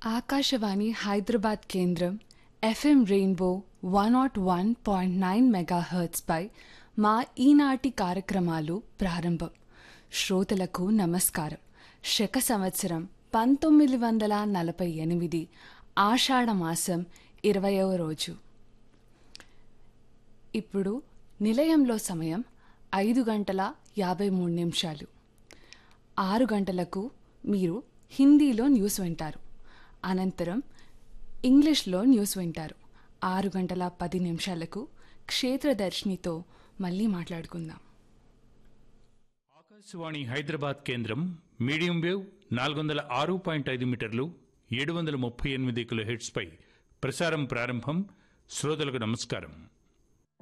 ఆకాశవాణి హైదరాబాద్ కేంద్రం FM rainbow one nought one point nine మెగాహర్ట్స్పై మా ఈనాటి కార్యక్రమాలు ప్రారంభం శ్రోతలకు నమస్కారం శక సంవత్సరం పంతొమ్మిది వందల నలభై ఎనిమిది ఆషాఢ మాసం ఇరవయవ రోజు ఇప్పుడు నిలయంలో సమయం ఐదు గంటల యాభై మూడు నిమిషాలు ఆరు గంటలకు మీరు హిందీలో న్యూస్ వింటారు అనంతరం ఇంగ్లీష్లో న్యూస్ వింటారు ఆరు గంటల పది నిమిషాలకు క్షేత్రదర్శినితో మళ్ళీ మాట్లాడుకుందాం ఆకాశవాణి హైదరాబాద్ కేంద్రం మీడియం వేవ్ నాలుగు వందల ఆరు పాయింట్ ఐదు మీటర్లు ఏడు వందల ముప్పై ఎనిమిది కిలో హెడ్స్పై ప్రసారం ప్రారంభం శ్రోతలకు నమస్కారం